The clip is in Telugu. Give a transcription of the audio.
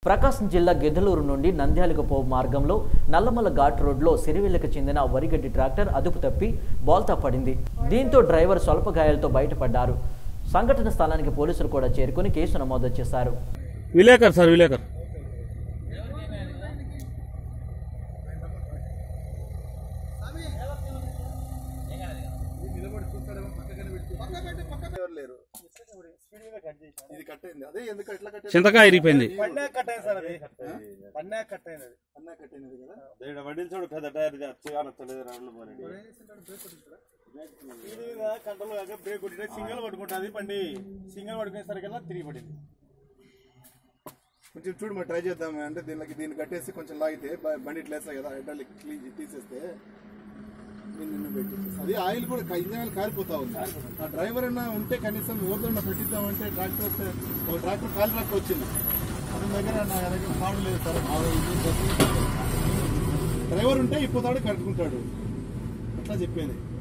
ప్రకాశం జిల్లా గిద్దలూరు నుండి నంద్యాలకు పో మార్గంలో నల్లమల్ల ఘాట్ రోడ్లో సిరివెల్లకు చెందిన వరిగడ్డి ట్రాక్టర్ అదుపు తప్పి బోల్తా పడింది దీంతో డ్రైవర్ స్వల్ప గాయాలతో బయటపడ్డారు సంఘటన స్థలానికి పోలీసులు కూడా చేరుకుని కేసు నమోదు చేశారు విలేకర్ సార్ విలేకర్ ఎవరు లేరు ఇది కట్ అయింది అదే ఎందుకు ఎట్లా కట్ చింతకాయ ఇరిగిపోయింది పన్నా కట్ అయింది సార్ అది పన్నా కట్ అయింది అది అన్నా కట్ అయినది కదా ఇక్కడ వడ్డీలు చూడు పెద్ద టైర్ అనొచ్చలేదు రాళ్ళు పోనీ కంట్రోల్ కాక బ్రేక్ కొట్టిన సింగల్ పట్టుకుంటుంది బండి సింగల్ పట్టుకునేసరికల్లా తిరిగి పడింది కొంచెం చూడు మరి ట్రై చేద్దాం అంటే దీనికి దీన్ని కట్టేసి కొంచెం లాగితే బ- బండి ఇట్లా వేస్తాయి కదా హైడ్రాలిక్ క్లీన్ తీసేస్తే దీన్ని నిన్ను పెట్టేసేసి. అది ఆయిల్ కూడా క- ఇంజన్ ఆయిల్ కారిపోతా ఉంది ఆ డ్రైవర్ అన్నా ఉంటే కనీసం ఓదన్న పెట్టిద్దామంటే ట్రాక్టర్ వస్తే ఒక ట్రాక్టర్ కాల్ ట్రాక్టర్ వచ్చింది అతని దగ్గర నా దగ్గర పాడు లేదు సార్ ఆ ఇంజిన్ బస్సు. డ్రైవర్ ఉంటే ఇప్పుతాడు కట్టుకుంటాడు అట్లా చెప్పేది